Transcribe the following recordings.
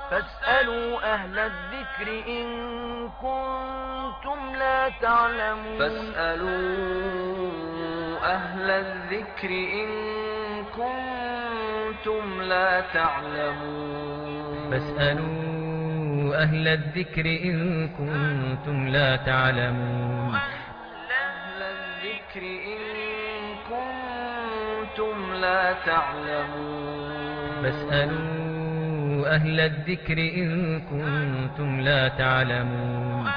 فاسألوا أهل الذكر إن كنتم لا تعلمون فاسألوا أهل الذكر إن كنتم لا تعلمون فاسألوا أهل الذكر إن كنتم لا تعلمون أهل الذكر إن كنتم لا تعلمون فاسألوا أهل الذكر إن كنتم لا تعلمون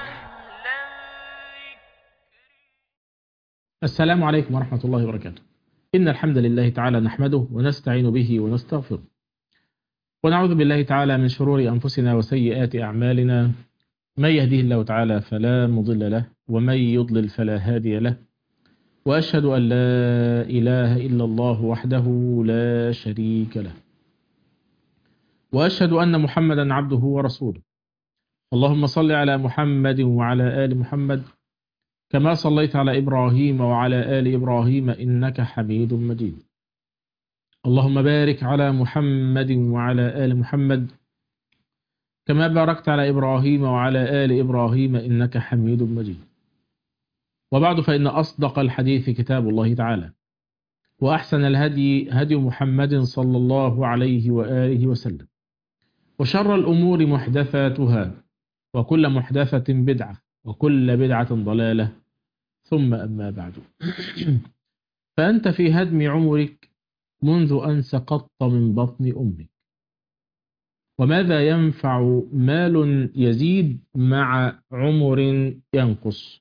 السلام عليكم ورحمة الله وبركاته إن الحمد لله تعالى نحمده ونستعين به ونستغفره ونعوذ بالله تعالى من شرور أنفسنا وسيئات أعمالنا من يهديه الله تعالى فلا مضل له ومن يضلل فلا هادي له وأشهد أن لا إله إلا الله وحده لا شريك له وأشهد أن محمدا عبده ورسوله اللهم صل على محمد وعلى آل محمد كما صليت على إبراهيم وعلى آل إبراهيم إنك حميد مجيد اللهم بارك على محمد وعلى آل محمد كما باركت على إبراهيم وعلى آل إبراهيم إنك حميد مجيد وبعد فإن أصدق الحديث كتاب الله تعالى وأحسن الهدي هدي محمد صلى الله عليه وآله وسلم وشر الأمور محدثاتها وكل محدثة بدعة وكل بدعة ضلالة ثم أما بعد فأنت في هدم عمرك منذ أن سقطت من بطن أمك وماذا ينفع مال يزيد مع عمر ينقص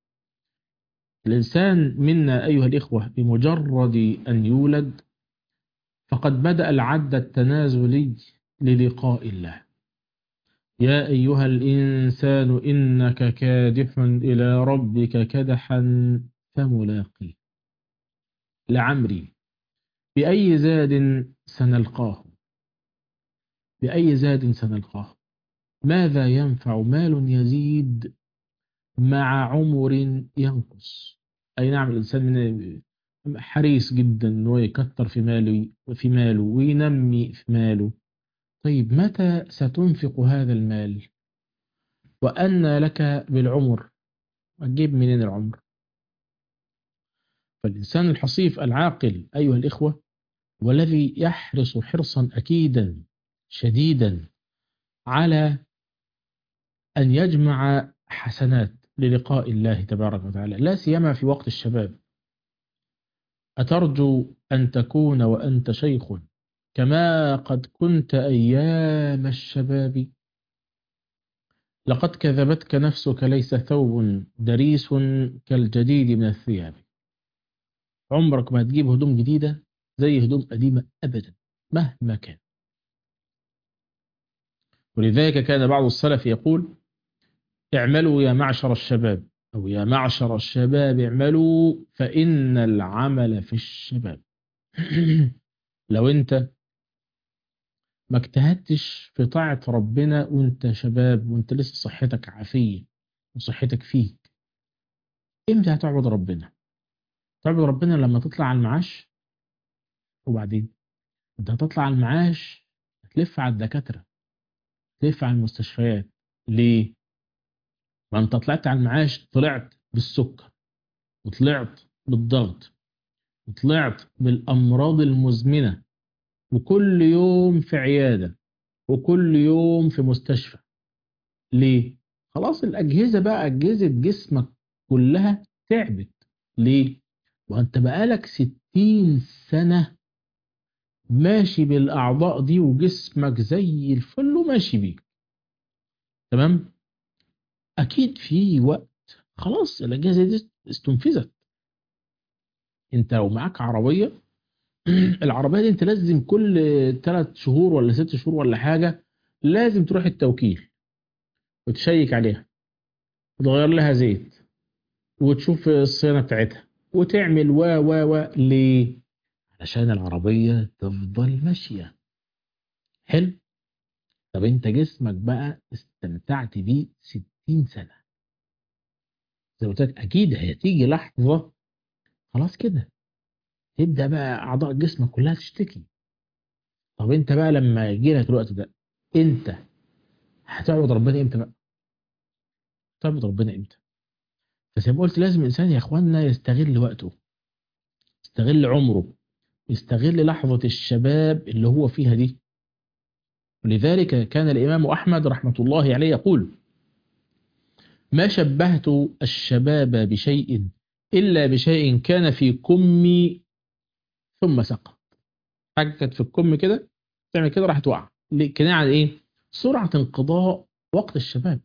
الإنسان منا أيها الإخوة بمجرد أن يولد فقد بدأ العد التنازلي للقاء الله يا أيها الإنسان إنك كادح إلى ربك كدحا فملاقيه لعمري بأي زاد سنلقاه بأي زاد سنلقاه ماذا ينفع مال يزيد مع عمر ينقص أي نعم الإنسان من حريص جدا أنه يكتر في ماله في ماله وينمي في ماله طيب متى ستنفق هذا المال وأن لك بالعمر أجيب منين العمر فالإنسان الحصيف العاقل أيها الإخوة والذي يحرص حرصا أكيدا شديدا على أن يجمع حسنات للقاء الله تبارك وتعالى لا سيما في وقت الشباب أترجو أن تكون وأنت شيخ كما قد كنت أيام الشباب لقد كذبتك نفسك ليس ثوب دريس كالجديد من الثياب عمرك ما هتجيب هدوم جديدة زي هدوم قديمة أبدا مهما كان ولذلك كان بعض السلف يقول اعملوا يا معشر الشباب أو يا معشر الشباب اعملوا فإن العمل في الشباب لو أنت ما اجتهدتش في طاعة ربنا وانت شباب وانت لسه صحتك عافية وصحتك فيك امتى هتعبد ربنا تعبد ربنا لما تطلع على المعاش وبعدين انت هتطلع على المعاش هتلف على الدكاترة تلف على المستشفيات ليه ما انت طلعت على المعاش طلعت بالسكر وطلعت بالضغط وطلعت بالأمراض المزمنة وكل يوم في عيادة وكل يوم في مستشفى ليه؟ خلاص الأجهزة بقى أجهزة جسمك كلها تعبت ليه؟ وأنت بقالك ستين سنة ماشي بالأعضاء دي وجسمك زي الفل وماشي بيك تمام؟ أكيد في وقت خلاص الأجهزة دي استنفذت أنت لو معاك عربية العربية دي انت لازم كل ثلاث شهور ولا ست شهور ولا حاجة لازم تروح التوكيل وتشيك عليها وتغير لها زيت وتشوف الصيانة بتاعتها وتعمل و و و ليه؟ علشان العربية تفضل ماشية حلو طب انت جسمك بقى استمتعت بيه ستين سنة زي ما قلت لك اكيد هتيجي لحظة خلاص كده تبدأ بقى أعضاء جسمك كلها تشتكي طب أنت بقى لما يجي لك الوقت ده أنت هتعبد ربنا امتى بقى تعبد ربنا امتى فزي ما قلت لازم الانسان يا اخوانا يستغل وقته يستغل عمره يستغل لحظة الشباب اللي هو فيها دي ولذلك كان الإمام أحمد رحمة الله عليه يقول ما شبهت الشباب بشيء إلا بشيء كان في كمي ثم سقط حاجة كانت في الكم كده تعمل كده راح توقع كناية عن إيه؟ سرعة انقضاء وقت الشباب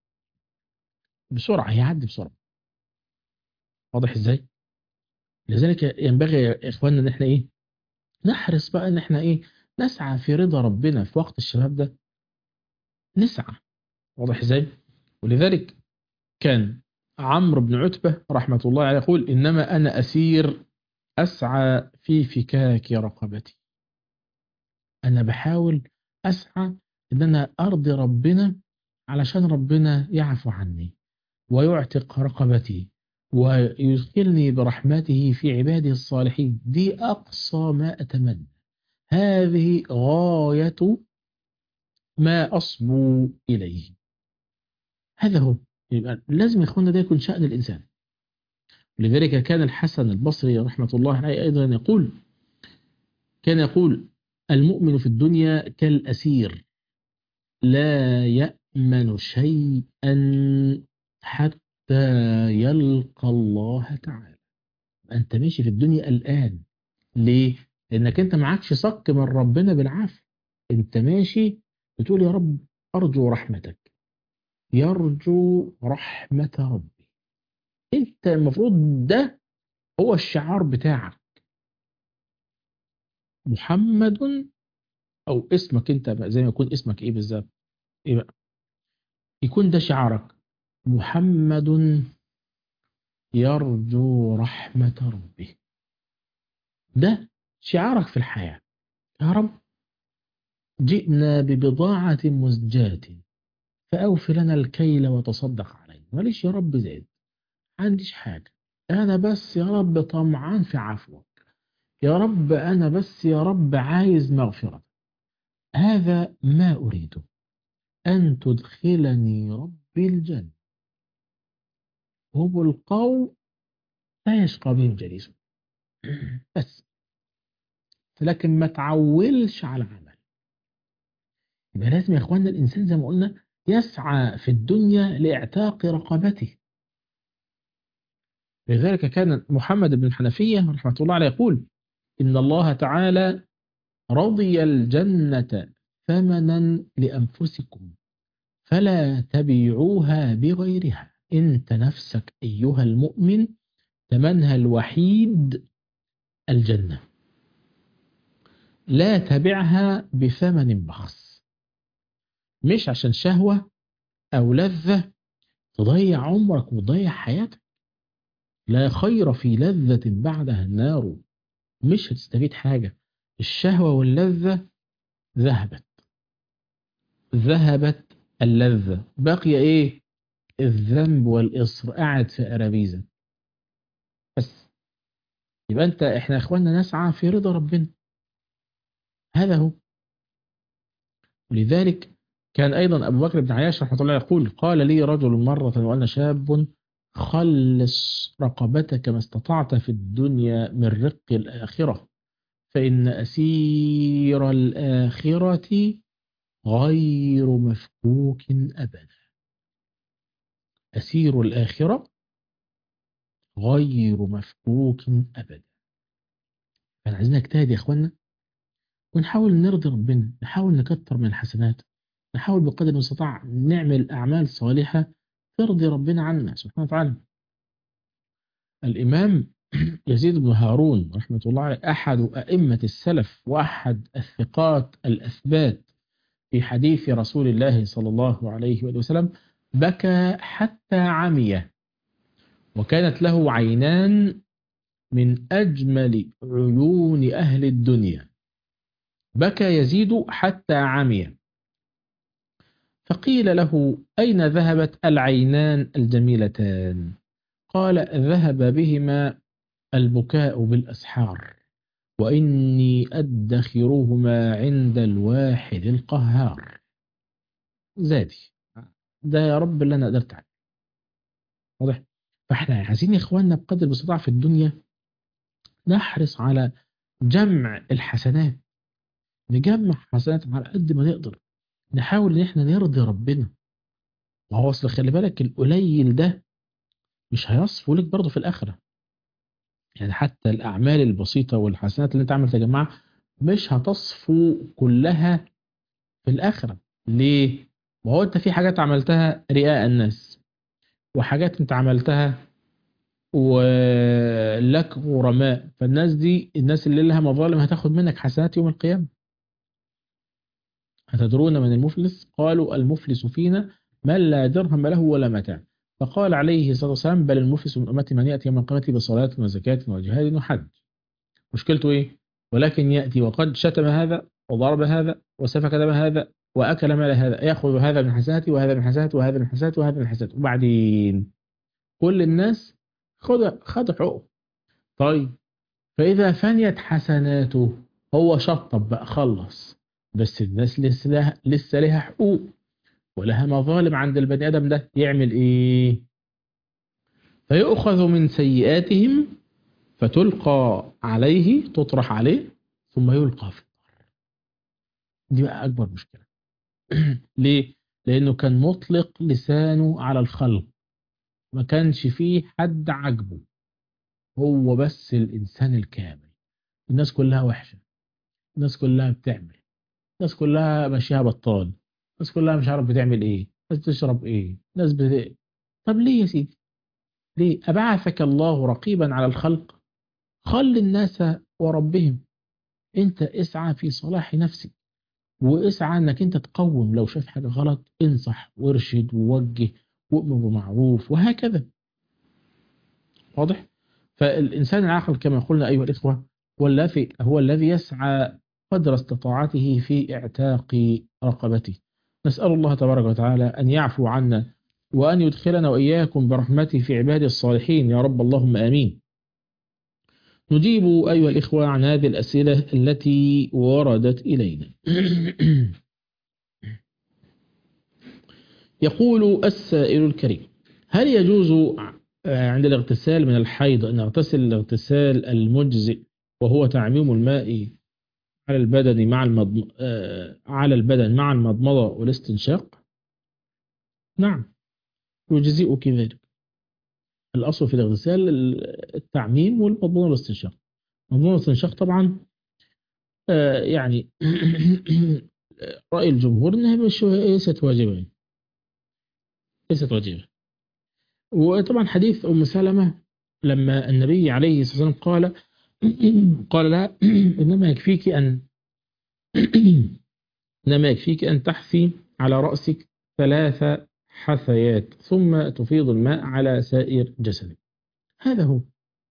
بسرعة هيعدي بسرعة واضح إزاي؟ لذلك ينبغي يا إخواننا إن إحنا إيه؟ نحرص بقى إن إحنا إيه؟ نسعى في رضا ربنا في وقت الشباب ده نسعى واضح إزاي؟ ولذلك كان عمرو بن عتبة رحمة الله عليه يقول إنما أنا أسير أسعى في فكاك رقبتي أنا بحاول أسعى إن أنا أرضي ربنا علشان ربنا يعفو عني ويعتق رقبتي ويدخلني برحمته في عباده الصالحين دي أقصى ما أتمنى هذه غاية ما أصبو إليه هذا هو يبقى لازم يا اخوانا ده يكون شأن الإنسان لذلك كان الحسن البصري رحمة الله عليه أيضا يقول كان يقول المؤمن في الدنيا كالأسير لا يأمن شيئا حتى يلقى الله تعالى أنت ماشي في الدنيا الآن ليه؟ لأنك أنت معكش صك من ربنا بالعافية أنت ماشي بتقول يا رب أرجو رحمتك يرجو رحمة ربي انت المفروض ده هو الشعار بتاعك محمد او اسمك انت بقى زي ما يكون اسمك ايه بالظبط ايه بقى يكون ده شعارك محمد يرجو رحمة ربه ده شعارك في الحياة يا رب جئنا ببضاعة مزجاة فأوف لنا الكيل وتصدق علينا ماليش يا رب زيد عنديش حاجة أنا بس يا رب طمعان في عفوك يا رب أنا بس يا رب عايز مغفرة هذا ما أريده أن تدخلني ربي الجنة هم القوم لا يشقى بهم جليسهم بس لكن ما تعولش على عمل يبقى لازم يا اخوانا الانسان زي ما قلنا يسعى في الدنيا لاعتاق رقبته لذلك كان محمد بن الحنفية رحمة الله عليه يقول إن الله تعالى رضي الجنة ثمنا لأنفسكم فلا تبيعوها بغيرها انت نفسك أيها المؤمن ثمنها الوحيد الجنة لا تبعها بثمن بخس مش عشان شهوة أو لذة تضيع عمرك وتضيع حياتك لا خير في لذة بعدها النار مش هتستفيد حاجة الشهوة واللذة ذهبت ذهبت اللذة بقي ايه الذنب والإصر قاعد في أرابيزة بس يبقى انت احنا اخواننا نسعى في رضا ربنا هذا هو ولذلك كان أيضا أبو بكر بن عياش رحمه الله يقول قال لي رجل مرة وأنا شاب خلص رقبتك ما استطعت في الدنيا من رق الآخرة فإن أسير الآخرة غير مفكوك أبدا أسير الآخرة غير مفكوك أبدا فأنا عايزين نجتهد يا إخوانا ونحاول نرضي ربنا نحاول نكتر من الحسنات نحاول بقدر المستطاع نعمل أعمال صالحة ترضي ربنا عنا سبحانه وتعالى الإمام يزيد بن هارون رحمة الله عليه أحد أئمة السلف وأحد الثقات الأثبات في حديث رسول الله صلى الله عليه وسلم بكى حتى عمي وكانت له عينان من أجمل عيون أهل الدنيا بكى يزيد حتى عمي فقيل له أين ذهبت العينان الجميلتان قال ذهب بهما البكاء بالأسحار وإني أدخرهما عند الواحد القهار زادي ده يا رب اللي انا قدرت عليه واضح فاحنا عايزين يا اخواننا بقدر المستطاع في الدنيا نحرص على جمع الحسنات نجمع حسنات على قد ما نقدر نحاول ان احنا نرضي ربنا ما هو اصل خلي بالك القليل ده مش هيصفو لك برضه في الاخره يعني حتى الاعمال البسيطه والحسنات اللي انت عملت تجمعها مش هتصفو كلها في الاخره ليه ما هو انت في حاجات عملتها رئاء الناس وحاجات انت عملتها ولك غرماء فالناس دي الناس اللي لها مظالم هتاخد منك حسنات يوم القيامة أتدرون من المفلس قالوا المفلس فينا من لا درهم له ولا متاع فقال عليه الصلاة والسلام بل المفلس من أمتي من يأتي يوم القيامة بصلاة وزكاة وجهاد وحج مشكلته إيه ولكن يأتي وقد شتم هذا وضرب هذا وسفك دم هذا وأكل مال هذا يأخذ هذا من حسناتي وهذا من حسناتي وهذا من حسناتي وهذا من حسناتي وبعدين كل الناس خد خد حقوقه طيب فإذا فنيت حسناته هو شطب بقى خلص بس الناس لسه لها لسه لها حقوق ولها مظالم عند البني آدم ده يعمل إيه؟ فيؤخذ من سيئاتهم فتلقى عليه تطرح عليه ثم يلقى في النار دي بقى أكبر مشكلة ليه؟ لأنه كان مطلق لسانه على الخلق ما كانش فيه حد عاجبه هو بس الإنسان الكامل الناس كلها وحشة الناس كلها بتعمل الناس كلها ماشيها بطال الناس كلها مش عارف بتعمل ايه ناس بتشرب ايه ناس بت... طب ليه يا سيدي ليه أبعثك الله رقيبا على الخلق خل الناس وربهم انت اسعى في صلاح نفسك واسعى انك انت تقوم لو شاف حاجة غلط انصح وارشد ووجه وامر بمعروف وهكذا واضح فالإنسان العاقل كما قلنا أيها الإخوة هو الذي هو الذي يسعى قدر استطاعته في اعتاق رقبته نسأل الله تبارك وتعالى أن يعفو عنا وأن يدخلنا وإياكم برحمته في عباده الصالحين يا رب اللهم آمين نجيب أيها الإخوة عن هذه الأسئلة التي وردت إلينا يقول السائل الكريم هل يجوز عند الاغتسال من الحيض أن نغتسل الاغتسال المجزئ وهو تعميم الماء على البدن مع المضم... على البدن مع المضمضة والاستنشاق نعم يجزئك ذلك الأصل في الاغتسال التعميم والمضمضة والاستنشاق المضمضة والاستنشاق طبعا يعني رأي الجمهور أنها مش ليست واجبة ليست واجبة وطبعا حديث أم سلمة لما النبي عليه الصلاة والسلام قال قال لها إنما يكفيك أن إنما يكفيك أن تحثي على رأسك ثلاث حثيات ثم تفيض الماء على سائر جسدك هذا هو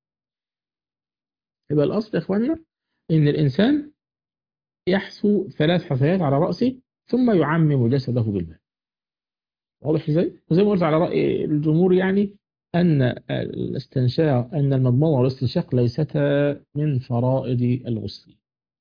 يبقى الأصل يا إخواننا إن الإنسان يحثو ثلاث حثيات على رأسه ثم يعمم جسده بالماء واضح ازاي؟ وزي ما قلت على رأي الجمهور يعني أن الاستنشاق أن المضمضة والاستنشاق ليستا من فرائض الغسل.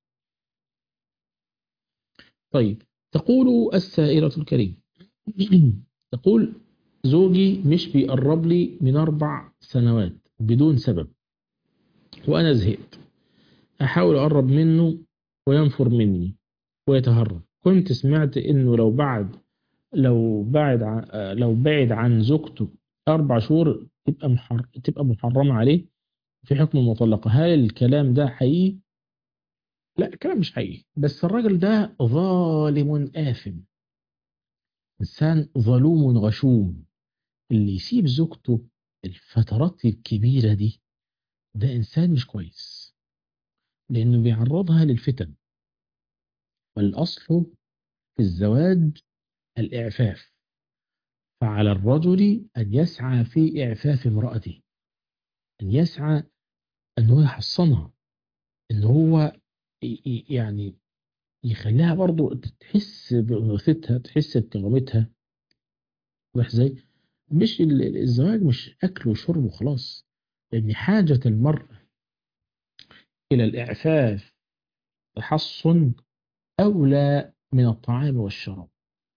طيب تقول السائلة الكريم تقول زوجي مش بيقرب لي من أربع سنوات بدون سبب وأنا زهقت أحاول أقرب منه وينفر مني ويتهرب كنت سمعت إنه لو بعد لو بعد عن لو بعد عن زوجته أربع شهور تبقى محر... تبقى محرمة عليه في حكم المطلقة هل الكلام ده حقيقي؟ لا الكلام مش حقيقي بس الراجل ده ظالم آثم إنسان ظلوم غشوم اللي يسيب زوجته الفترات الكبيرة دي ده إنسان مش كويس لأنه بيعرضها للفتن والأصل في الزواج الإعفاف فعلى الرجل أن يسعى في إعفاف امرأته أن يسعى أن هو يحصنها أن هو يعني يخليها برضو تحس بأنوثتها تحس بكرامتها ازاي مش الزواج مش أكل وشرب وخلاص لأن حاجة المرأة إلى الإعفاف تحصن أولى من الطعام والشراب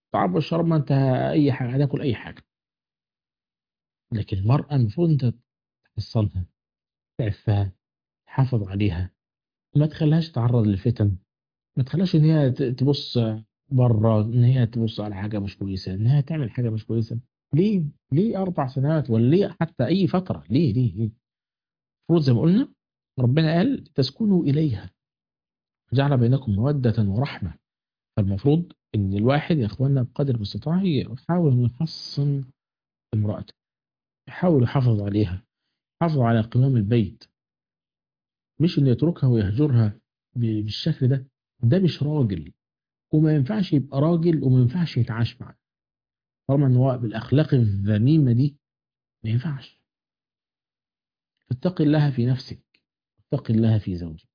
طعام والشراب ما انت اي حاجه هتاكل اي حاجه لكن المراه المفروض انت تحصنها تعفها تحافظ عليها ما تخليهاش تتعرض للفتن ما تخليهاش ان هي ت- تبص بره ان هي تبص على حاجه مش كويسه ان هي تعمل حاجه مش كويسه ليه ليه اربع سنوات ولا ليه حتى اي فتره ليه ليه ليه المفروض زي ما قلنا ربنا قال تسكنوا اليها جعل بينكم موده ورحمه فالمفروض ان الواحد يا اخواننا بقدر المستطاع يحاول انه يحصن امراته يحاول يحافظ عليها يحافظ على قوام البيت مش انه يتركها ويهجرها ب- بالشكل ده ده مش راجل وما ينفعش يبقى راجل وما ينفعش يتعاش معاه طالما ان هو بالاخلاق الذميمه دي ما ينفعش اتق الله في نفسك اتق الله في زوجك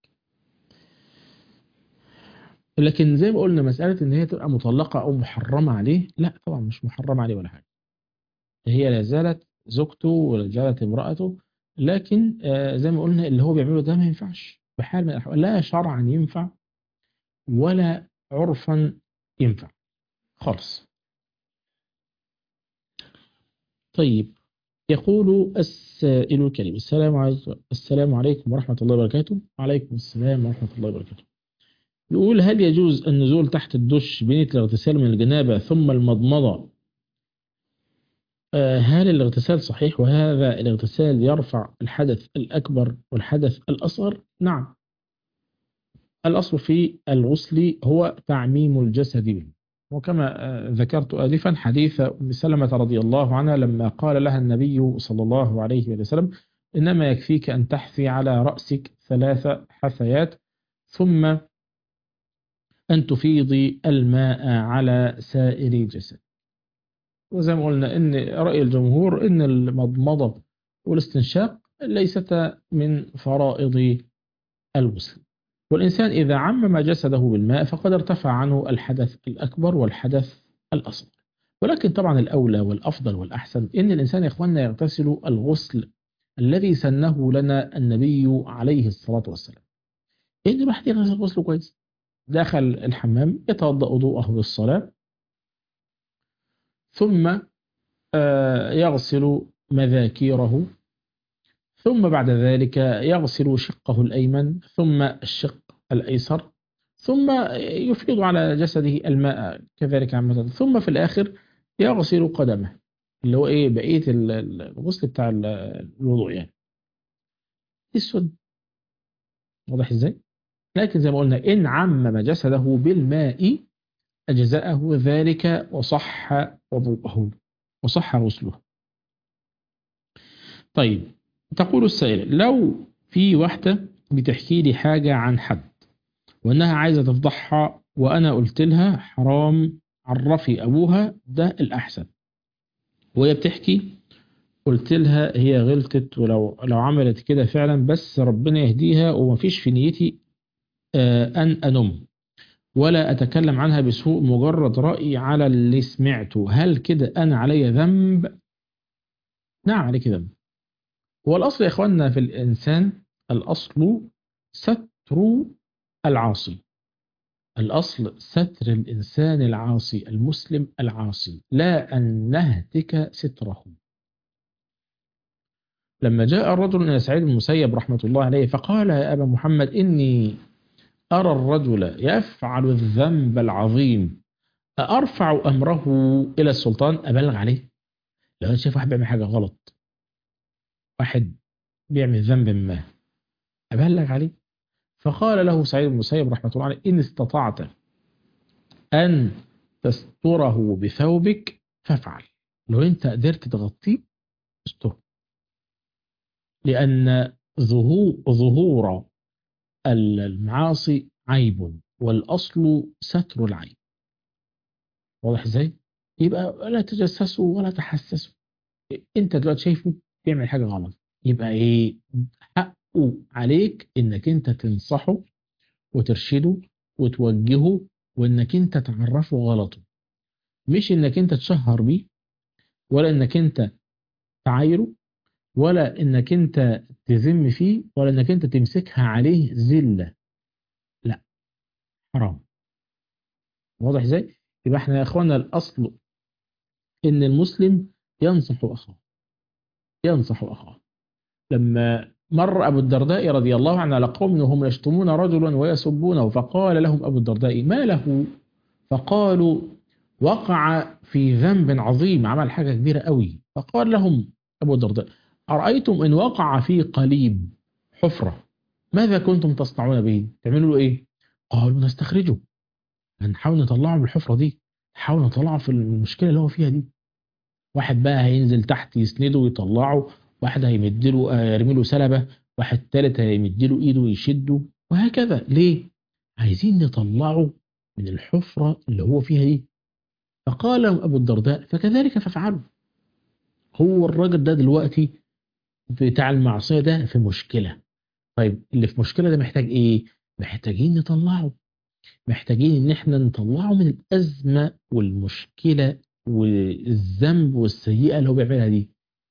لكن زي ما قلنا مسألة إن هي تبقى مطلقة أو محرمة عليه لا طبعا مش محرمة عليه ولا حاجة هي لا زالت زوجته ولا زالت امرأته لكن آه زي ما قلنا اللي هو بيعمله ده ما ينفعش بحال من الأحوال لا شرعا ينفع ولا عرفا ينفع خالص طيب يقول السائل الكريم السلام عليكم السلام عليكم ورحمة الله وبركاته وعليكم السلام ورحمة الله وبركاته يقول هل يجوز النزول تحت الدش بنية الاغتسال من الجنابة ثم المضمضة آه، هل الاغتسال صحيح وهذا الاغتسال يرفع الحدث الأكبر والحدث الأصغر نعم الأصل في الغسل هو تعميم الجسد به وكما آه، ذكرت آلفا حديث أم سلمة رضي الله عنها لما قال لها النبي صلى الله عليه وسلم إنما يكفيك أن تحثي على رأسك ثلاث حثيات ثم أن تفيضي الماء على سائر الجسد وزي ما قلنا إن رأي الجمهور إن المضمضة والاستنشاق ليست من فرائض الغسل والإنسان إذا عمم جسده بالماء فقد ارتفع عنه الحدث الأكبر والحدث الأصغر ولكن طبعا الأولى والأفضل والأحسن إن الإنسان يا إخواننا يغتسل الغسل الذي سنه لنا النبي عليه الصلاة والسلام إن الواحد يغتسل غسله كويس دخل الحمام يتوضأ وضوءه للصلاة ثم آه، يغسل مذاكيره ثم بعد ذلك يغسل شقه الأيمن ثم الشق الأيسر ثم يفيض على جسده الماء كذلك عامة ثم في الآخر يغسل قدمه اللي هو إيه بقية ال- ال- الغسل بتاع ال- الوضوء يعني السد واضح إزاي؟ لكن زي ما قلنا إن عمم جسده بالماء أجزأه ذلك وصح وضوءه وصح غسله طيب تقول السائل لو في واحدة بتحكي لي حاجة عن حد وأنها عايزة تفضحها وأنا قلت لها حرام عرفي أبوها ده الأحسن وهي بتحكي قلت لها هي غلطت ولو لو عملت كده فعلا بس ربنا يهديها ومفيش في نيتي آه، أن أنم ولا أتكلم عنها بسوء مجرد رأي على اللي سمعته هل كده أنا علي ذنب؟ نعم عليك ذنب والأصل يا إخواننا في الإنسان الأصل ستر العاصي الأصل ستر الإنسان العاصي المسلم العاصي لا أن نهتك ستره لما جاء الرجل إلى سعيد بن المسيب رحمة الله عليه فقال يا أبا محمد إني أرى الرجل يفعل الذنب العظيم أرفع أمره إلى السلطان أبلغ عليه لو أنا شايف واحد بيعمل حاجة غلط واحد بيعمل ذنب ما أبلغ عليه فقال له سعيد بن المسيب رحمة الله عليه إن استطعت أن تستره بثوبك فافعل لو أنت قدرت تغطيه استره لأن ظهور, ظهور المعاصي عيب والأصل ستر العيب واضح ازاي؟ يبقى لا تجسسوا ولا تحسسوا انت دلوقتي شايفه بيعمل حاجة غلط يبقى ايه حقه عليك انك انت تنصحه وترشده وتوجهه وانك انت تعرفه غلطه مش انك انت تشهر بيه ولا انك انت تعايره ولا انك انت تذم فيه ولا انك انت تمسكها عليه ذلة لا حرام واضح ازاي يبقى احنا يا اخوانا الاصل ان المسلم ينصح اخاه ينصح اخاه لما مر ابو الدرداء رضي الله عنه على قوم وهم يشتمون رجلا ويسبونه فقال لهم ابو الدرداء ما له فقالوا وقع في ذنب عظيم عمل حاجة كبيرة قوي فقال لهم ابو الدرداء ارايتم ان وقع في قليب حفرة ماذا كنتم تصنعون به تعملوا له ايه قالوا نستخرجه هنحاول نطلعه من الحفرة دي نحاول نطلعه في المشكلة اللي هو فيها دي واحد بقى هينزل تحت يسنده ويطلعه واحد هيمد له يرمي له سلبة واحد تالت هيمد له ايده ويشده وهكذا ليه عايزين نطلعه من الحفرة اللي هو فيها دي فقال ابو الدرداء فكذلك فافعلوا هو الراجل ده دلوقتي بتاع المعصية ده في مشكلة طيب اللي في مشكلة ده محتاج ايه محتاجين نطلعه محتاجين ان احنا نطلعه من الازمة والمشكلة والذنب والسيئة اللي هو بيعملها دي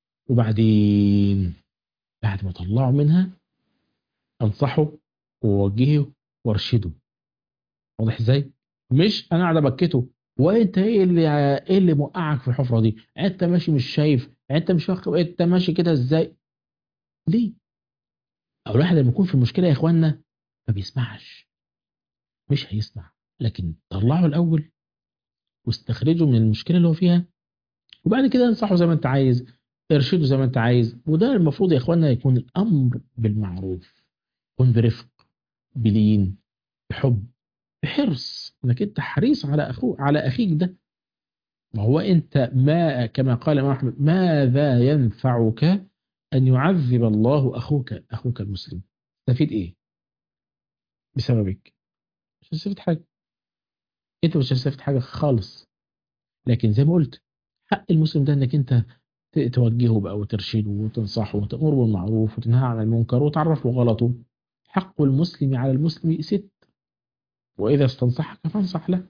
وبعدين بعد ما طلعه منها انصحه ووجهه وارشده واضح ازاي مش انا قاعد ابكته وانت ايه اللي ايه اللي موقعك في الحفره دي انت ماشي مش شايف انت مش واخد انت ماشي كده ازاي ليه او الواحد لما يكون في المشكله يا اخوانا ما بيسمعش مش هيسمع لكن طلعه الاول واستخرجه من المشكله اللي هو فيها وبعد كده انصحه زي ما انت عايز ارشده زي ما انت عايز وده المفروض يا اخوانا يكون الامر بالمعروف يكون برفق بلين بحب بحرص انك انت حريص على اخوه على اخيك ده ما هو انت ما كما قال الامام احمد ماذا ينفعك ان يعذب الله اخوك اخوك المسلم تستفيد ايه بسببك مش هتستفيد حاجه انت مش هتستفيد حاجه خالص لكن زي ما قلت حق المسلم ده انك انت توجهه بقى وترشده وتنصحه وتأمره بالمعروف وتنهى عن المنكر وتعرف له غلطه حق المسلم على المسلم ست وإذا استنصحك فانصح له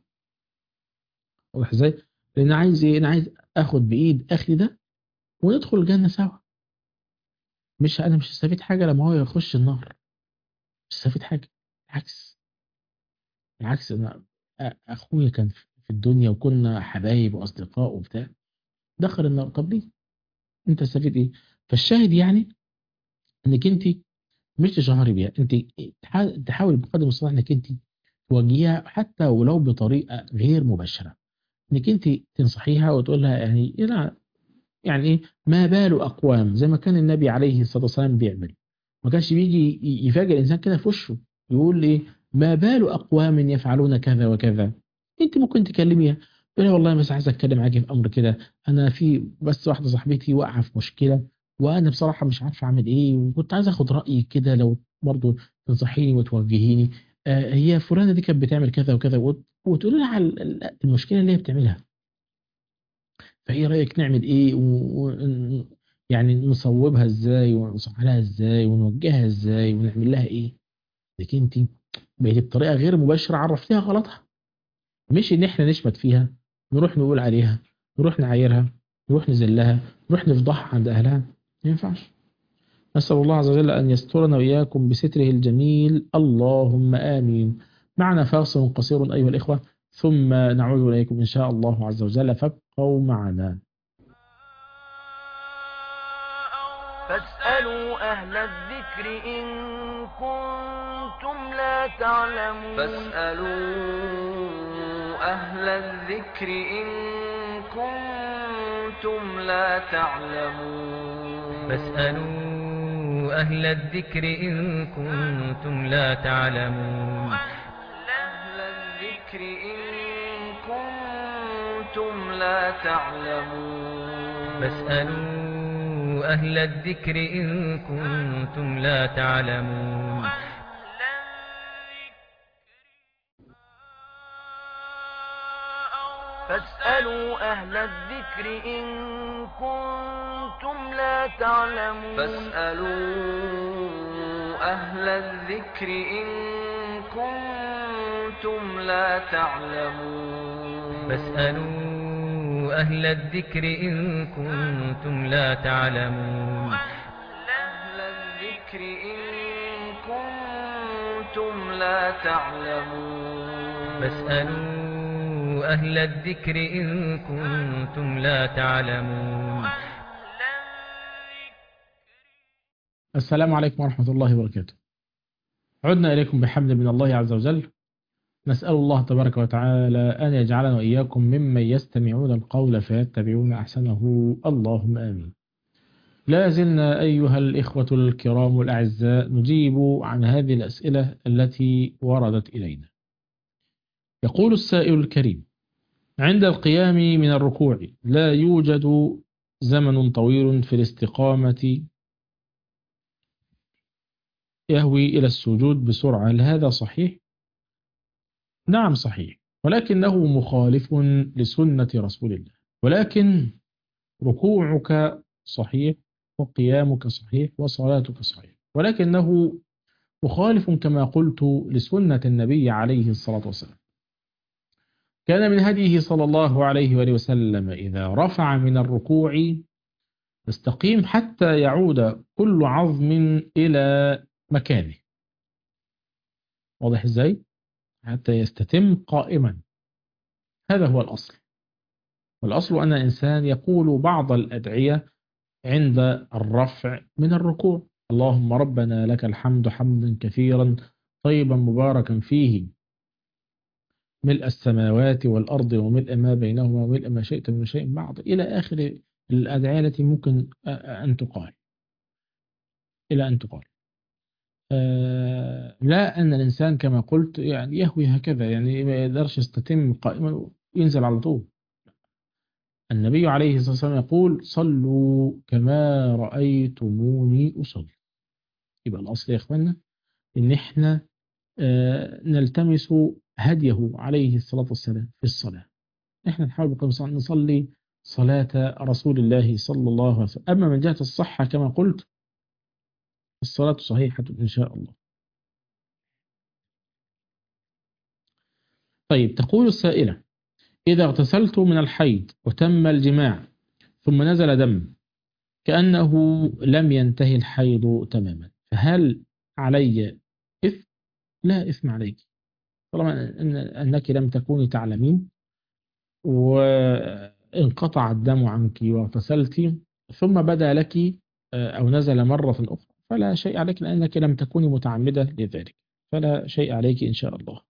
واضح ازاي؟ لأن عايز ايه؟ أنا عايز آخد بإيد أخي ده وندخل الجنة سوا مش أنا مش هستفيد حاجة لما هو يخش النار مش هستفيد حاجة بالعكس بالعكس أنا أخويا كان في الدنيا وكنا حبايب وأصدقاء وبتاع دخل النار طب ليه؟ أنت تستفيد إيه؟ فالشاهد يعني إنك أنت مش تشهري بيها أنت تحاول بقدر المستطاع إنك أنت توجهيها حتى ولو بطريقة غير مباشرة انك انت تنصحيها وتقول لها يعني يعني ايه ما بال اقوام زي ما كان النبي عليه الصلاة والسلام بيعمل ما كانش بيجي يفاجئ الانسان كده في وشه يقول ايه ما بال اقوام يفعلون كذا وكذا انت ممكن تكلميها تقول لها والله بس عايز اتكلم معاكي في امر كده انا في بس واحده صاحبتي واقعه في مشكله وانا بصراحه مش عارفه اعمل ايه وكنت عايز اخد رايك كده لو برضه تنصحيني وتوجهيني هي فلانة دي كانت بتعمل كذا وكذا وتقول لها على المشكلة اللي هي بتعملها فايه رأيك نعمل ايه و... يعني نصوبها ازاي ونصح لها ازاي ونوجهها ازاي ونعمل لها ايه لكن انت بقيتي بطريقة غير مباشرة عرفتيها غلطها مش ان احنا نشمت فيها نروح نقول عليها نروح نعايرها نروح نذلها نروح نفضحها عند اهلها ما ينفعش نسأل الله عز وجل أن يسترنا وإياكم بستره الجميل اللهم آمين معنا فاصل قصير أيها الإخوة ثم نعود إليكم إن شاء الله عز وجل فابقوا معنا فاسألوا أهل الذكر إن كنتم لا تعلمون فاسألوا أهل الذكر إن كنتم لا تعلمون فاسألوا أهل الذكر إن كنتم لا تعلمون أهل الذكر إن كنتم لا تعلمون فاسألوا أهل الذكر إن كنتم لا تعلمون فاسألوا أهل الذكر إن كنتم لا تعلمون فاسألوا أهل الذكر إن كنتم لا تعلمون فاسألوا أهل الذكر إن كنتم لا تعلمون أهل الذكر إن كنتم لا تعلمون فاسألوا أهل الذكر إن كنتم لا تعلمون السلام عليكم ورحمة الله وبركاته عدنا إليكم بحمد من الله عز وجل نسأل الله تبارك وتعالى أن يجعلنا وإياكم ممن يستمعون القول فيتبعون أحسنه اللهم آمين لا زلنا أيها الإخوة الكرام الأعزاء نجيب عن هذه الأسئلة التي وردت إلينا يقول السائل الكريم عند القيام من الركوع لا يوجد زمن طويل في الاستقامة يهوي إلى السجود بسرعة هل هذا صحيح؟ نعم صحيح ولكنه مخالف لسنة رسول الله ولكن ركوعك صحيح وقيامك صحيح وصلاتك صحيح ولكنه مخالف كما قلت لسنة النبي عليه الصلاة والسلام كان من هديه صلى الله عليه وآله وسلم إذا رفع من الركوع يستقيم حتى يعود كل عظم إلى مكانه واضح ازاي حتى يستتم قائما هذا هو الأصل والأصل أن الإنسان يقول بعض الأدعية عند الرفع من الركوع اللهم ربنا لك الحمد حمدا كثيرا طيبا مباركا فيه ملء السماوات والأرض وملء ما بينهما وملء ما شئت من شيء بعض إلى آخر الأدعية التي ممكن أن تقال إلى أن تقال آه لا أن الإنسان كما قلت يعني يهوي هكذا يعني ما يقدرش يستتم قائما وينزل على طول النبي عليه الصلاة والسلام يقول صلوا كما رأيتموني أصلي يبقى الأصل يا إخوانا إن إحنا آه نلتمس هديه عليه الصلاة والسلام في الصلاة إحنا نحاول نصلي صلاة رسول الله صلى الله عليه وسلم أما من جهة الصحة كما قلت الصلاة صحيحة إن شاء الله طيب تقول السائلة إذا اغتسلت من الحيض وتم الجماع ثم نزل دم كأنه لم ينتهي الحيض تماما فهل علي إثم؟ لا إثم عليك طالما إن أنك لم تكوني تعلمين وانقطع الدم عنك واغتسلت ثم بدا لك أو نزل مرة أخرى فلا شيء عليك لأنك لم تكوني متعمدة لذلك فلا شيء عليك إن شاء الله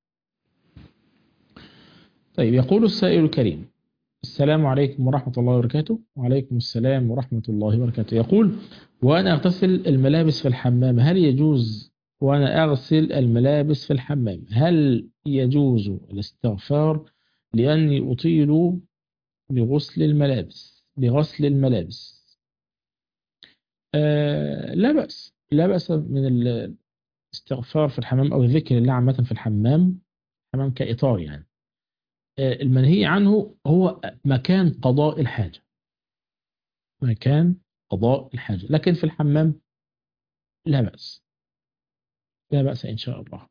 طيب يقول السائل الكريم السلام عليكم ورحمة الله وبركاته وعليكم السلام ورحمة الله وبركاته يقول وأنا أغتسل الملابس في الحمام هل يجوز وأنا أغسل الملابس في الحمام هل يجوز الاستغفار لأني أطيل بغسل الملابس بغسل الملابس آه لا بأس لا بأس من الاستغفار في الحمام أو ذكر الله عامة في الحمام حمام كإطار يعني آه المنهي عنه هو مكان قضاء الحاجة مكان قضاء الحاجة لكن في الحمام لا بأس لا بأس إن شاء الله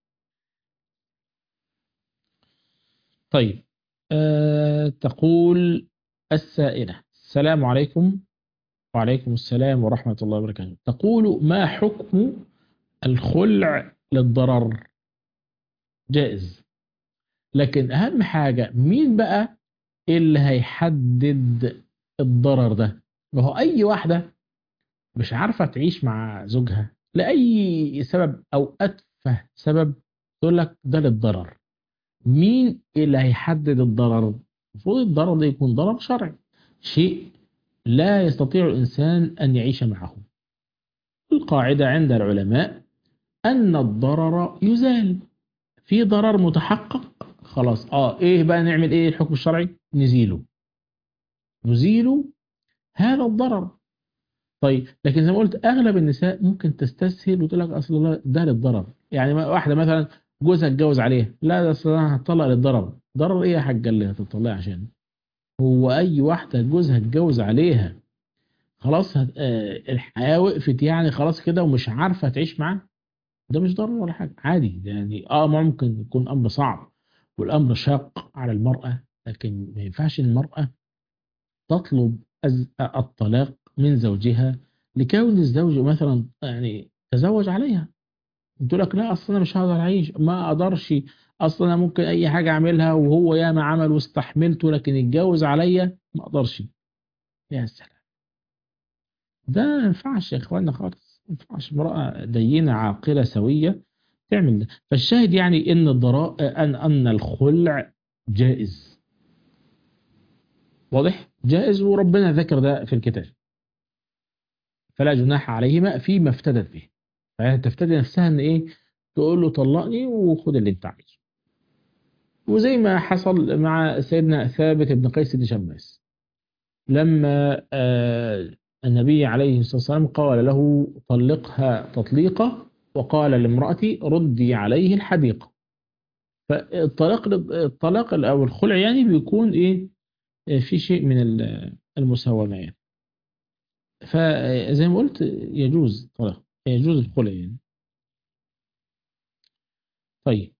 طيب أه تقول السائلة السلام عليكم وعليكم السلام ورحمة الله وبركاته تقول ما حكم الخلع للضرر جائز لكن أهم حاجة مين بقى اللي هيحدد الضرر ده ما هو أي واحدة مش عارفة تعيش مع زوجها لأي سبب أو أتفه سبب تقول لك ده للضرر مين اللي هيحدد الضرر المفروض الضرر ده يكون ضرر شرعي شيء لا يستطيع الإنسان أن يعيش معه القاعدة عند العلماء أن الضرر يزال في ضرر متحقق خلاص آه إيه بقى نعمل إيه الحكم الشرعي نزيله نزيل هذا الضرر طيب لكن زي ما قلت أغلب النساء ممكن تستسهل وتقول لك أصل ده للضرر يعني واحدة مثلا جوزها اتجوز عليها لا ده أصل أنا هتطلق للضرر ضرر إيه يا حاجة اللي هتطلقي عشان هو أي واحدة جوزها اتجوز عليها خلاص هت... آه الحياة وقفت يعني خلاص كده ومش عارفة تعيش معاه ده مش ضرر ولا حاجة عادي يعني اه ممكن يكون أمر صعب والأمر شاق على المرأة لكن ما ينفعش المرأة تطلب الطلاق من زوجها لكون الزوج مثلا يعني تزوج عليها تقول لك لا اصل انا مش هقدر اعيش ما اقدرش اصلا انا ممكن اي حاجه اعملها وهو ياما عمل واستحملته لكن يتجوز عليا ما اقدرش يا سلام ده ما ينفعش يا اخوانا خالص ما ينفعش امراه دينه عاقله سويه تعمل ده فالشاهد يعني ان الضراء ان ان الخلع جائز واضح جائز وربنا ذكر ده في الكتاب فلا جناح عليهما فيما افتدت به فهي تفتدي نفسها ان ايه تقول له طلقني وخد اللي انت عايزه وزي ما حصل مع سيدنا ثابت بن قيس بن شماس لما آه النبي عليه الصلاة والسلام قال له طلقها تطليقة وقال لامرأتي ردي عليه الحديقة فالطلاق الطلاق أو الخلع يعني بيكون إيه في شيء من المساومة يعني فزي ما قلت يجوز طلاق يجوز الخلع يعني طيب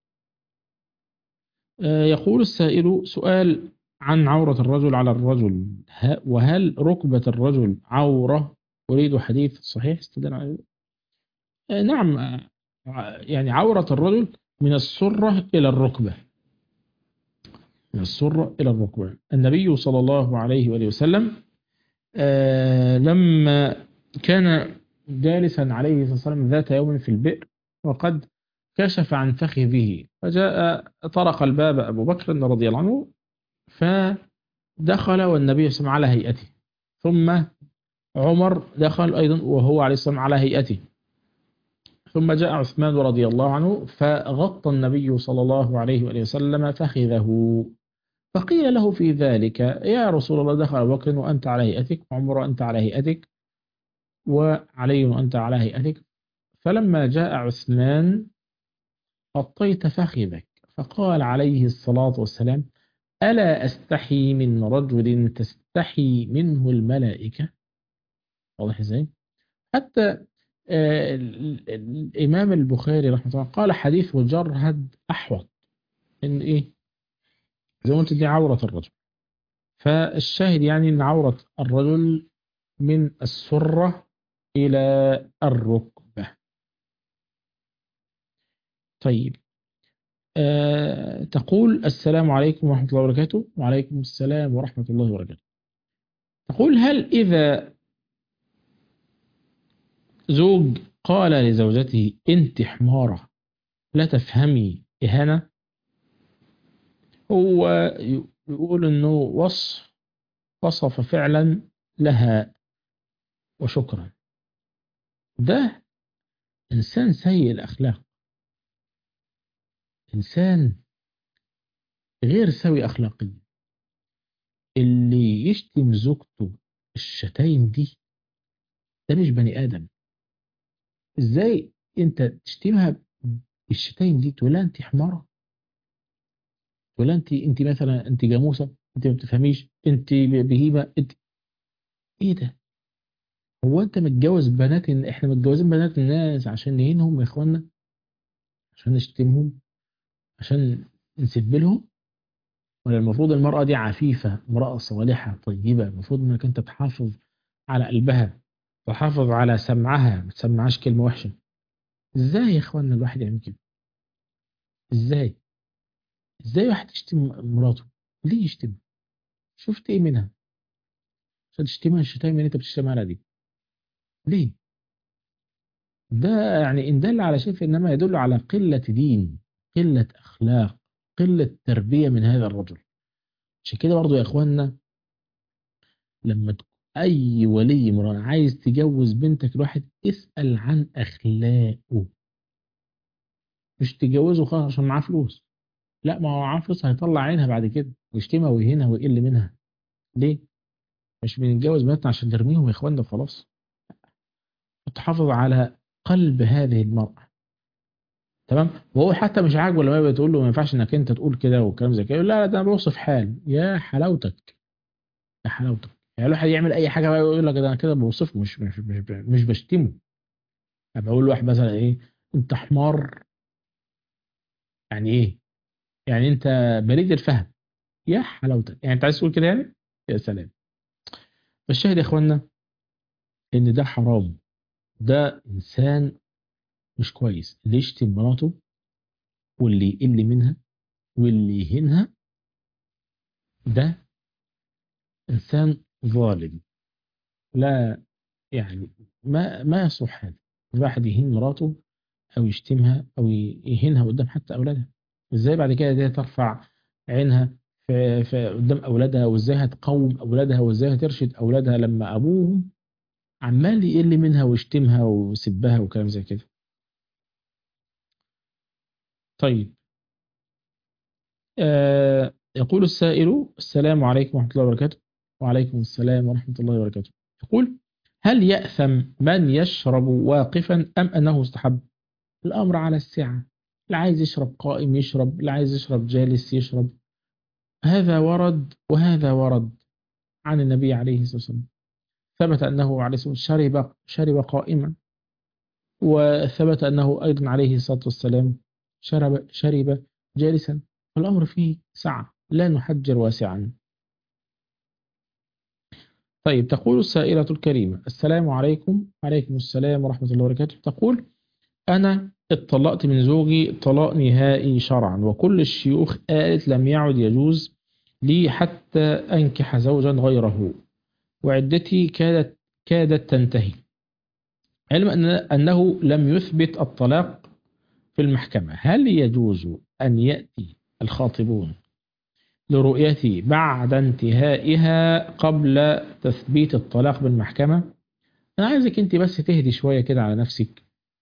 يقول السائل سؤال عن عورة الرجل على الرجل وهل ركبة الرجل عورة أريد حديث صحيح استدل عليه نعم يعني عورة الرجل من السرة إلى الركبة من السرة إلى الركبة النبي صلى الله عليه وآله وسلم لما كان جالسا عليه الصلاة والسلام ذات يوم في البئر وقد كشف عن فخذه فجاء طرق الباب أبو بكر رضي الله عنه فدخل والنبي صلى الله عليه وسلم على هيئته ثم عمر دخل أيضا وهو عليه الصلاة والسلام على هيئته ثم جاء عثمان رضي الله عنه فغطى النبي صلى الله عليه وآله وسلم فخذه فقيل له في ذلك يا رسول الله دخل أبو بكر وأنت على هيئتك وعمر وأنت على هيئتك وعلي وأنت على هيئتك فلما جاء عثمان غطيت فخذك فقال عليه الصلاة والسلام ألا أستحي من رجل تستحي منه الملائكة واضح ازاي حتى آه الإمام البخاري رحمه الله قال حديث مجرد أحوط إن إيه زي ما قلت دي عورة الرجل فالشاهد يعني إن عورة الرجل من السرة إلى الركبة طيب أه تقول السلام عليكم ورحمة الله وبركاته وعليكم السلام ورحمة الله وبركاته تقول هل إذا زوج قال لزوجته أنت حمارة لا تفهمي إهانة هو يقول أنه وصف وصف فعلا لها وشكرا ده إنسان سيء الأخلاق إنسان غير سوي أخلاقيا اللي يشتم زوجته الشتايم دي ده مش بني آدم إزاي أنت تشتمها بالشتايم دي تقول لها أنت حمارة تقول لها أنت أنت مثلا أنت جاموسة أنت ما بتفهميش أنت بهيمة أنت إيه ده هو أنت متجوز بنات إن إحنا متجوزين بنات الناس عشان نهينهم يا إخوانا عشان نشتمهم عشان نسب لهم ولا المفروض المرأة دي عفيفة امرأة صالحة طيبة المفروض انك انت تحافظ على قلبها تحافظ على سمعها ما تسمعهاش كلمة وحشة ازاي يا اخوانا الواحد يعمل كده ازاي ازاي واحد يشتم مراته ليه يشتم شفت ايه منها عشان تشتمها الشتايم اللي انت بتشتمها على دي ليه ده يعني ان دل على شيء فانما يدل على قلة دين قلة أخلاق قلة تربية من هذا الرجل عشان كده برضو يا أخوانا لما أي ولي مرة عايز تجوز بنتك الواحد اسأل عن أخلاقه مش تجوزه خلاص عشان معاه فلوس لا ما هو معاه فلوس هيطلع عينها بعد كده ويشتمها ويهينها ويقل منها ليه؟ مش بنتجوز بناتنا عشان نرميهم يا إخوانا خلاص تحافظ على قلب هذه المرأة تمام وهو حتى مش عاجبه لما بتقول له ما ينفعش انك انت تقول كده والكلام زي كده يقول لا لا ده انا بوصف حال يا حلاوتك يا حلاوتك يعني الواحد يعمل اي حاجه بقى يقول لك ده انا كده بوصفه مش مش مش, مش بشتمه ابقى اقول لواحد مثلا ايه انت حمار يعني ايه يعني انت بريد الفهم يا حلاوتك يعني انت عايز تقول كده يعني يا سلام فالشاهد يا اخوانا ان ده حرام ده انسان مش كويس اللي يشتم مراته واللي يقل منها واللي يهينها ده إنسان ظالم لا يعني ما ما يصلح هذا الواحد يهين مراته أو يشتمها أو يهينها قدام حتى أولادها إزاي بعد كده دي ترفع عينها في في قدام أولادها وإزاي هتقوم أولادها وإزاي هترشد أولادها لما أبوهم عمال يقل منها ويشتمها ويسبها وكلام زي كده طيب آه يقول السائل السلام عليكم ورحمة الله وبركاته وعليكم السلام ورحمة الله وبركاته يقول هل يأثم من يشرب واقفا أم أنه استحب الأمر على السعة اللي عايز يشرب قائم يشرب اللي عايز يشرب جالس يشرب هذا ورد وهذا ورد عن النبي عليه الصلاة والسلام ثبت أنه عليه الصلاة والسلام شرب, شرب قائما وثبت أنه أيضا عليه الصلاة والسلام شرب, شرب جالسا الأمر فيه سعة لا نحجر واسعا طيب تقول السائلة الكريمة السلام عليكم وعليكم السلام ورحمة الله وبركاته تقول أنا اتطلقت من زوجي طلاق نهائي شرعا وكل الشيوخ قالت لم يعد يجوز لي حتى أنكح زوجا غيره وعدتي كادت كادت تنتهي علم أن أنه لم يثبت الطلاق في المحكمة هل يجوز أن يأتي الخاطبون لرؤيتي بعد انتهائها قبل تثبيت الطلاق بالمحكمة أنا عايزك أنت بس تهدي شوية كده على نفسك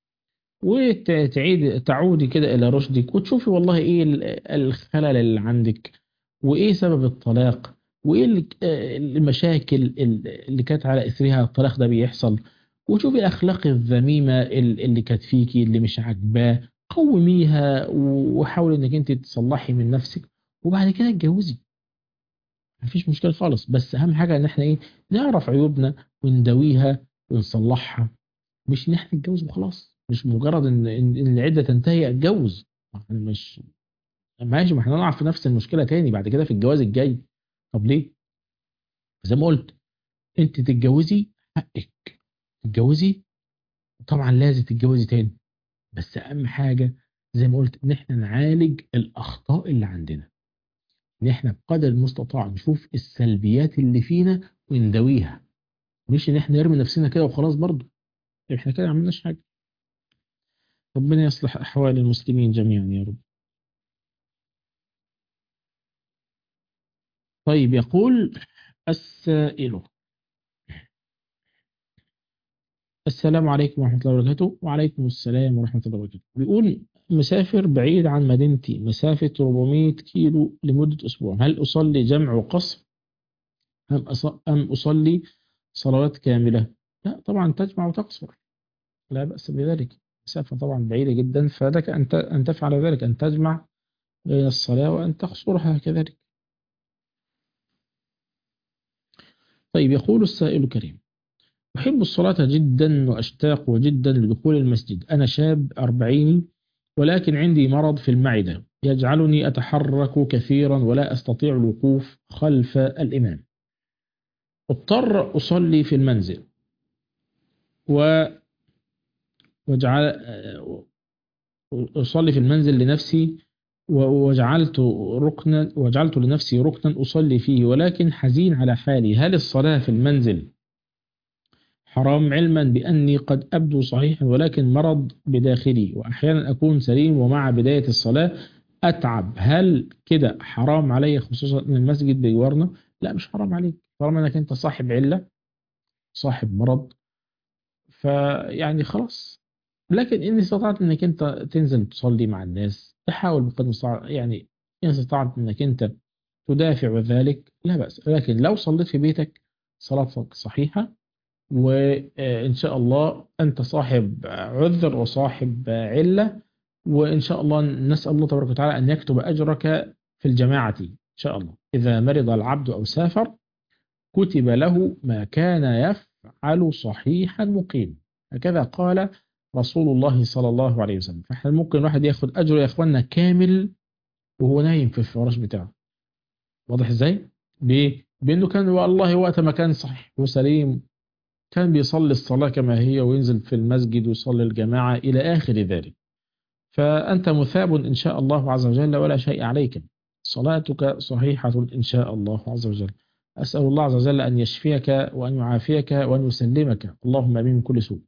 وتعيد تعودي كده إلى رشدك وتشوفي والله إيه الخلل اللي عندك وإيه سبب الطلاق وإيه المشاكل اللي كانت على إثرها الطلاق ده بيحصل وشوفي الأخلاق الذميمة اللي كانت فيكي اللي مش عاجباه قوميها وحاولي إنك أنت تصلحي من نفسك وبعد كده اتجوزي مفيش مشكلة خالص بس أهم حاجة إن إحنا إيه نعرف عيوبنا ونداويها ونصلحها مش إن إحنا نتجوز وخلاص مش مجرد إن إن العدة تنتهي أتجوز مش ماشي ما إحنا نقع في نفس المشكلة تاني بعد كده في الجواز الجاي طب ليه؟ زي ما قلت أنت تتجوزي حقك تتجوزي طبعا لازم تتجوزي تاني بس أهم حاجة زي ما قلت إن إحنا نعالج الأخطاء اللي عندنا ان احنا بقدر المستطاع نشوف السلبيات اللي فينا ونداويها مش ان احنا نرمي نفسنا كده وخلاص برضه احنا كده ما عملناش حاجه ربنا يصلح احوال المسلمين جميعا يا رب طيب يقول السائل السلام عليكم ورحمة الله وبركاته وعليكم السلام ورحمة الله وبركاته بيقول مسافر بعيد عن مدينتي مسافة 400 كيلو لمدة أسبوع هل أصلي جمع وقصر أم أم أصلي صلوات كاملة لا طبعا تجمع وتقصر لا بأس بذلك مسافة طبعا بعيدة جدا فلك أن أن تفعل ذلك أن تجمع بين الصلاة وأن تقصرها كذلك طيب يقول السائل الكريم أحب الصلاة جدا وأشتاق جدا لدخول المسجد أنا شاب أربعيني ولكن عندي مرض في المعدة يجعلني أتحرك كثيرا ولا أستطيع الوقوف خلف الإمام اضطر أصلي في المنزل و وجعل أصلي في المنزل لنفسي وجعلت ركنا وجعلت لنفسي ركنا أصلي فيه ولكن حزين على حالي هل الصلاة في المنزل حرام علما بأني قد أبدو صحيحا ولكن مرض بداخلي وأحيانا أكون سليم ومع بداية الصلاة أتعب هل كده حرام علي خصوصا أن المسجد بجوارنا لا مش حرام عليك طالما أنك أنت صاحب علة صاحب مرض فيعني خلاص لكن إن استطعت أنك أنت تنزل تصلي مع الناس تحاول بقدر المستطاع يعني إن استطعت أنك أنت تدافع ذلك لا بأس لكن لو صليت في بيتك صلاتك صحيحة وإن شاء الله أنت صاحب عذر وصاحب علة وإن شاء الله نسأل الله تبارك وتعالى أن يكتب أجرك في الجماعة إن شاء الله إذا مرض العبد أو سافر كتب له ما كان يفعل صحيحا مقيم هكذا قال رسول الله صلى الله عليه وسلم فإحنا ممكن واحد ياخد أجر يا إخواننا كامل وهو نايم في الفراش بتاعه واضح إزاي؟ ليه؟ بأنه كان والله وقت ما كان صحيح وسليم كان بيصلي الصلاة كما هي وينزل في المسجد ويصلي الجماعة إلى آخر ذلك فأنت مثاب إن شاء الله عز وجل ولا شيء عليك صلاتك صحيحة إن شاء الله عز وجل أسأل الله عز وجل أن يشفيك وأن يعافيك وأن يسلمك اللهم أمين من كل سوء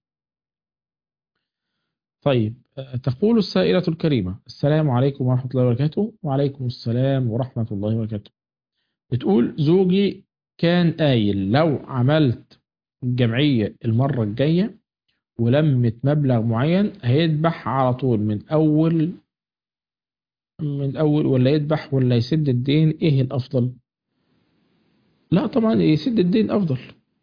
طيب تقول السائلة الكريمة السلام عليكم ورحمة الله وبركاته وعليكم السلام ورحمة الله وبركاته بتقول زوجي كان قايل لو عملت جمعية المرة الجاية ولمت مبلغ معين هيذبح على طول من أول من أول ولا يذبح ولا يسد الدين إيه الأفضل؟ لا طبعا يسد الدين أفضل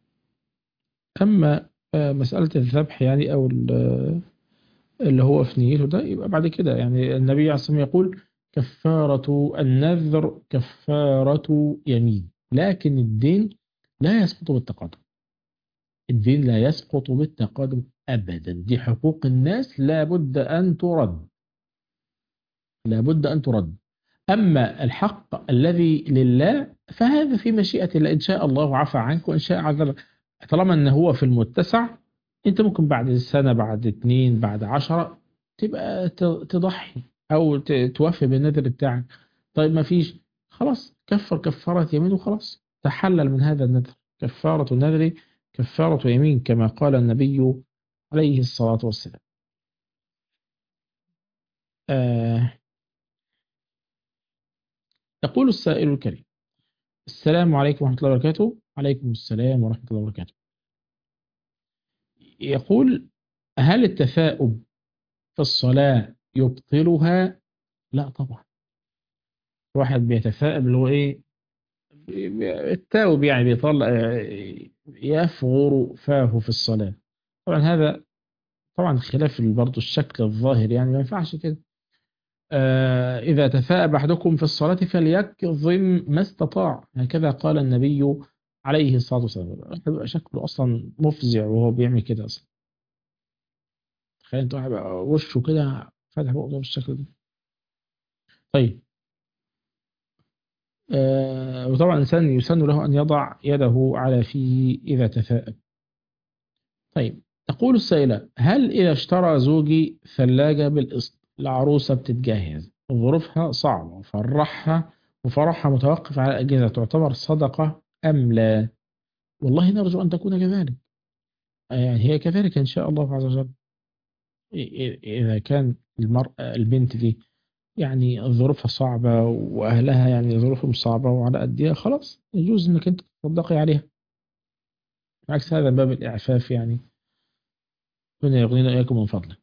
أما مسألة الذبح يعني أو اللي هو في نيته ده يبقى بعد كده يعني النبي عليه الصلاة والسلام يقول كفارة النذر كفارة يمين لكن الدين لا يسقط بالتقادم الدين لا يسقط بالتقادم أبدا دي حقوق الناس لابد أن ترد لابد أن ترد أما الحق الذي لله فهذا في مشيئة الله إن شاء الله عفى عنك وإن شاء عذبك طالما أنه هو في المتسع أنت ممكن بعد سنة بعد اتنين بعد عشرة تبقى تضحي أو توفي بالنذر بتاعك طيب ما فيش خلاص كفر كفارة يمين وخلاص تحلل من هذا النذر كفارة النذر كفارة يمين كما قال النبي عليه الصلاة والسلام آه يقول السائل الكريم السلام عليكم ورحمة الله وبركاته عليكم السلام ورحمة الله وبركاته يقول هل التثاؤب في الصلاة يبطلها لا طبعا واحد بيتثاءب اللي هو ايه التاوب يعني بيطلع يفغر فاه في الصلاة طبعا هذا طبعا خلاف برضه الشكل الظاهر يعني ما ينفعش كده آه إذا تثاءب أحدكم في الصلاة فليكظم ما استطاع هكذا قال النبي عليه الصلاة والسلام بيبقى شكله أصلا مفزع وهو بيعمل كده أصلا تخيل أنت واحد وشه كده فاتح بقه بالشكل ده طيب آه وطبعا الإنسان يسن له أن يضع يده على فيه إذا تثاءب طيب تقول السائلة هل إذا اشترى زوجي ثلاجة بالقسط العروسة بتتجهز ظروفها صعبة وفرحها وفرحها متوقف على الأجهزة تعتبر صدقة أم لا والله نرجو أن تكون كذلك يعني هي كذلك إن شاء الله عز وجل إذا كان المرأة البنت دي يعني ظروفها صعبة وأهلها يعني ظروفهم صعبة وعلى قدها خلاص يجوز إنك أنت تصدقي عليها عكس هذا باب الإعفاف يعني ربنا يغنينا إياكم من فضله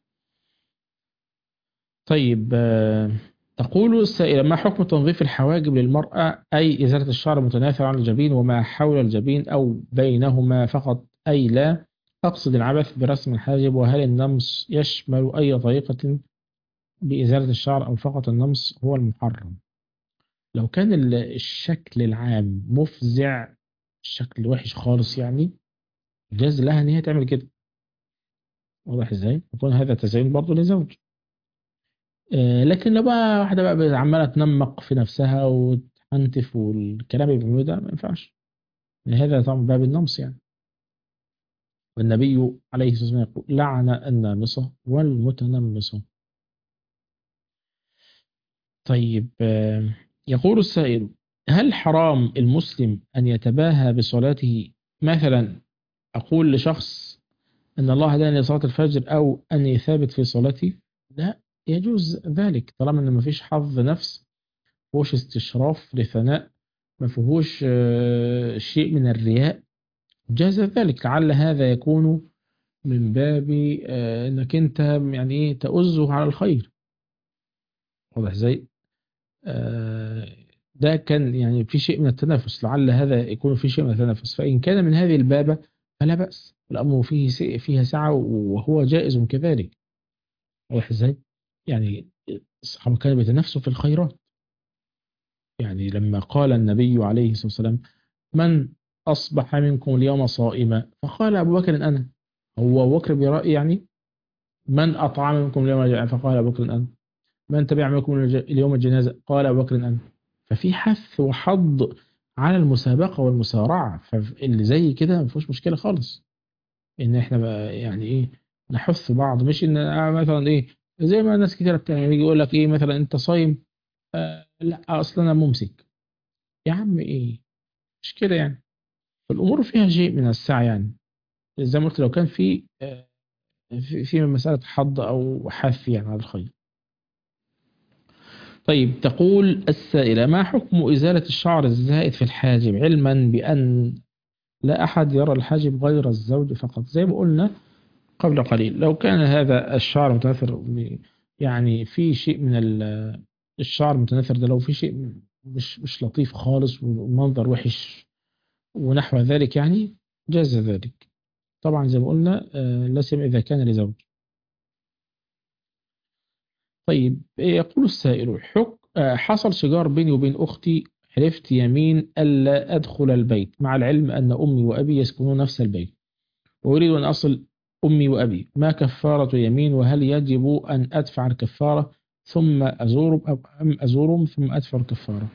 طيب تقول السائلة ما حكم تنظيف الحواجب للمرأة أي إزالة الشعر المتناثر عن الجبين وما حول الجبين أو بينهما فقط أي لا أقصد العبث برسم الحاجب وهل النمس يشمل أي طريقة بإزالة الشعر أو فقط النمس هو المحرم لو كان الشكل العام مفزع الشكل وحش خالص يعني جاز لها ان هي تعمل كده واضح ازاي يكون هذا تزين برضه لزوج آه لكن لو بقى واحدة بقى عمالة تنمق في نفسها وتنتف والكلام اللي بيعملوه ده ما ينفعش هذا طبعا باب النمص يعني والنبي عليه الصلاة والسلام يقول لعن النامصة والمتنمصة طيب آه يقول السائل هل حرام المسلم أن يتباهى بصلاته مثلا أقول لشخص أن الله هداني لصلاة الفجر أو أني ثابت في صلاتي لا يجوز ذلك طالما أن مفيش حظ نفس مفيهوش استشراف لثناء ما فيهوش شيء من الرياء جاز ذلك لعل هذا يكون من باب أنك أنت يعني إيه تؤزه على الخير واضح ازاي ده كان يعني في شيء من التنافس لعل هذا يكون في شيء من التنافس فإن كان من هذه البابة فلا بأس الأمر فيه فيها سعة وهو جائز كذلك واضح ازاي يعني الصحابة كانوا بيتنافسوا في الخيرات يعني لما قال النبي عليه الصلاة والسلام من أصبح منكم اليوم صائما فقال أبو بكر أنا هو أبو بكر برأي يعني من أطعم منكم اليوم فقال أبو بكر أنا من تبع منكم اليوم الجنازة قال أبو بكر أنا ففي حث وحض على المسابقة والمسارعة فاللي زي كده ما فيهوش مشكلة خالص ان احنا بقى يعني ايه نحث بعض مش ان مثلا ايه زي ما ناس كتير بتعمل يجي يقول لك ايه مثلا انت صايم آه لا اصل انا ممسك يا عم ايه مش كده يعني الامور فيها شيء من السعي يعني زي ما قلت لو كان في آه، في في مسألة حض أو حث يعني على الخير طيب تقول السائلة ما حكم إزالة الشعر الزائد في الحاجب علما بأن لا أحد يرى الحاجب غير الزوج فقط زي ما قلنا قبل قليل لو كان هذا الشعر متناثر ب- يعني في شيء من ال- الشعر المتناثر ده لو في شيء مش مش لطيف خالص والمنظر وحش ونحو ذلك يعني جاز ذلك طبعا زي ما قلنا آه، لا سيما إذا كان لزوج طيب يقول السائل حك آه، حصل شجار بيني وبين أختي حلفت يمين ألا أدخل البيت مع العلم أن أمي وأبي يسكنون نفس البيت وأريد أن أصل أمي وأبي ما كفارة يمين وهل يجب أن أدفع الكفارة ثم أزور أم أزورهم ثم أدفع الكفارة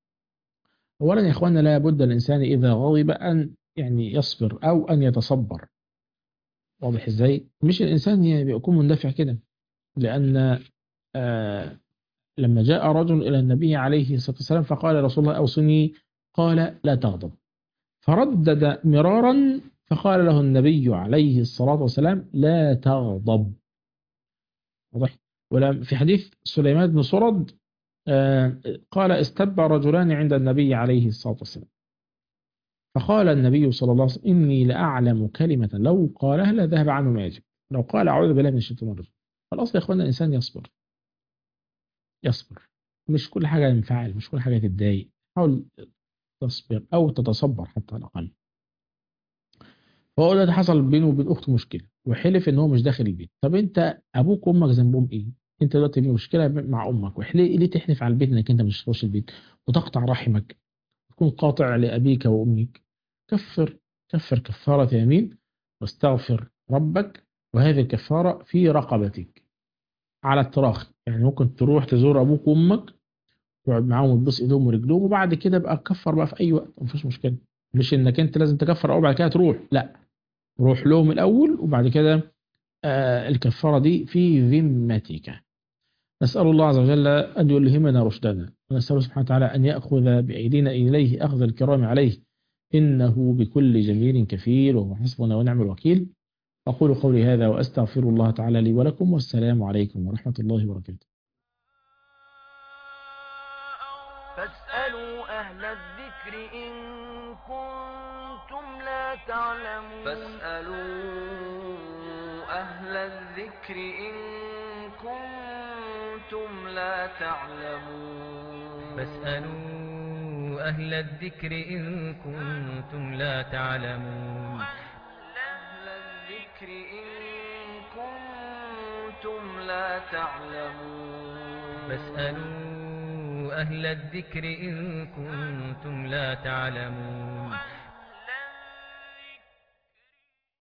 أولا يا إخواننا لا بد الإنسان إذا غضب أن يعني يصبر أو أن يتصبر واضح إزاي مش الإنسان يكون مندفع كده لأن آه لما جاء رجل إلى النبي عليه الصلاة والسلام فقال رسول الله أوصني قال لا تغضب فردد مرارا فقال له النبي عليه الصلاة والسلام لا تغضب واضح ولم في حديث سليمان بن سرد آه قال استبع رجلان عند النبي عليه الصلاة والسلام فقال النبي صلى الله عليه وسلم إني لأعلم كلمة لو قالها لذهب عنه ما يجب لو قال أعوذ بالله من الشيطان الرجيم فالأصل يا إخوانا الإنسان يصبر يصبر مش كل حاجة ينفعل مش كل حاجة تتضايق حاول تصبر أو تتصبر حتى على الأقل فهو ده حصل بينه وبين أخته مشكلة وحلف إن هو مش داخل البيت طب أنت أبوك وأمك ذنبهم إيه؟ أنت دلوقتي في مشكلة مع أمك وحلي ليه تحلف على البيت إنك أنت مش هتخش البيت وتقطع رحمك تكون قاطع لأبيك وأمك كفر كفر كفارة يمين واستغفر ربك وهذه الكفارة في رقبتك على التراخي يعني ممكن تروح تزور أبوك وأمك تقعد معاهم وتبص إيدهم ورجلهم وبعد كده بقى كفر بقى في أي وقت مفيش مشكلة مش إنك أنت لازم تكفر أول بعد كده تروح لا روح لهم الأول وبعد كده آه الكفارة دي في ذمتك نسأل الله عز وجل أن يلهمنا رشدنا ونسأله سبحانه وتعالى أن يأخذ بأيدينا إليه أخذ الكرام عليه إنه بكل جميل كفيل وهو حسبنا ونعم الوكيل أقول قولي هذا وأستغفر الله تعالى لي ولكم والسلام عليكم ورحمة الله وبركاته فاسألوا أهل الذكر إن كنتم لا تعلمون فاسألوا أهل الذكر إن كنتم لا تعلمون فاسألوا أهل الذكر إن كنتم لا تعلمون أهل الذكر إن كنتم لا تعلمون فاسألوا أهل الذكر إن كنتم لا تعلمون